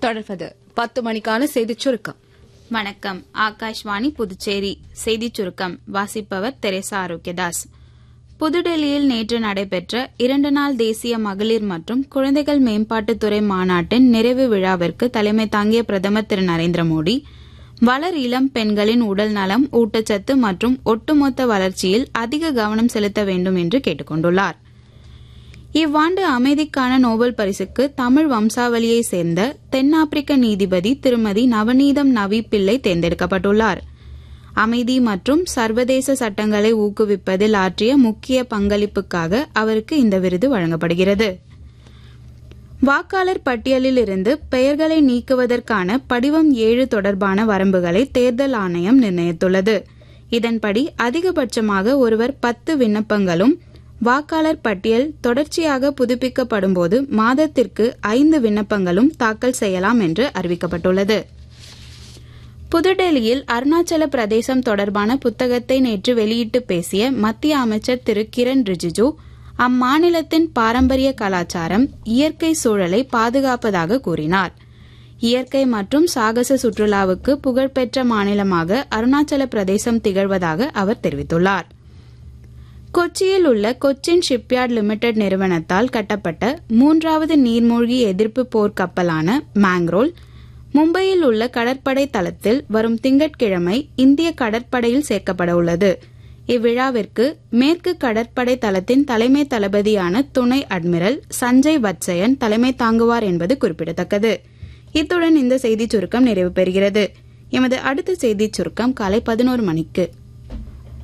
தொடர்வது பத்து மணிக்கான செய்திச் சுருக்கம் வணக்கம் ஆகாஷ்வாணி புதுச்சேரி செய்திச் சுருக்கம் வாசிப்பவர் தெரேசா ஆரோக்கியதாஸ் புதுடெல்லியில் நேற்று நடைபெற்ற இரண்டு நாள் தேசிய மகளிர் மற்றும் குழந்தைகள் மேம்பாட்டுத்துறை மாநாட்டின் நிறைவு விழாவிற்கு தலைமை தாங்கிய பிரதமர் திரு நரேந்திர மோடி வளர் இளம் பெண்களின் உடல் நலம் ஊட்டச்சத்து மற்றும் ஒட்டுமொத்த வளர்ச்சியில் அதிக கவனம் செலுத்த வேண்டும் என்று கேட்டுக் கொண்டுள்ளார் இவ்வாண்டு அமைதிக்கான நோபல் பரிசுக்கு தமிழ் வம்சாவளியை சேர்ந்த தென்னாப்பிரிக்க நீதிபதி திருமதி நவநீதம் நவி பிள்ளை தேர்ந்தெடுக்கப்பட்டுள்ளார் அமைதி மற்றும் சர்வதேச சட்டங்களை ஊக்குவிப்பதில் ஆற்றிய முக்கிய பங்களிப்புக்காக அவருக்கு இந்த விருது வழங்கப்படுகிறது வாக்காளர் பட்டியலில் இருந்து பெயர்களை நீக்குவதற்கான படிவம் ஏழு தொடர்பான வரம்புகளை தேர்தல் ஆணையம் நிர்ணயித்துள்ளது இதன்படி அதிகபட்சமாக ஒருவர் பத்து விண்ணப்பங்களும் வாக்காளர் பட்டியல் தொடர்ச்சியாக புதுப்பிக்கப்படும்போது மாதத்திற்கு ஐந்து விண்ணப்பங்களும் தாக்கல் செய்யலாம் என்று அறிவிக்கப்பட்டுள்ளது புதுடெல்லியில் அருணாச்சல பிரதேசம் தொடர்பான புத்தகத்தை நேற்று வெளியிட்டு பேசிய மத்திய அமைச்சர் திரு கிரண் ரிஜிஜு அம்மாநிலத்தின் பாரம்பரிய கலாச்சாரம் இயற்கை சூழலை பாதுகாப்பதாக கூறினார் இயற்கை மற்றும் சாகச சுற்றுலாவுக்கு புகழ்பெற்ற மாநிலமாக அருணாச்சல பிரதேசம் திகழ்வதாக அவர் தெரிவித்துள்ளார் கொச்சியில் உள்ள கொச்சின் ஷிப்யார்ட் லிமிடெட் நிறுவனத்தால் கட்டப்பட்ட மூன்றாவது நீர்மூழ்கி எதிர்ப்பு போர் கப்பலான மேங்ரோல் மும்பையில் உள்ள கடற்படை தளத்தில் வரும் திங்கட்கிழமை இந்திய கடற்படையில் சேர்க்கப்பட உள்ளது இவ்விழாவிற்கு மேற்கு கடற்படை தளத்தின் தலைமை தளபதியான துணை அட்மிரல் சஞ்சய் வத்சயன் தலைமை தாங்குவார் என்பது குறிப்பிடத்தக்கது இத்துடன் இந்த செய்திச் சுருக்கம் நிறைவு பெறுகிறது எமது அடுத்த செய்திச் சுருக்கம் காலை பதினோரு மணிக்கு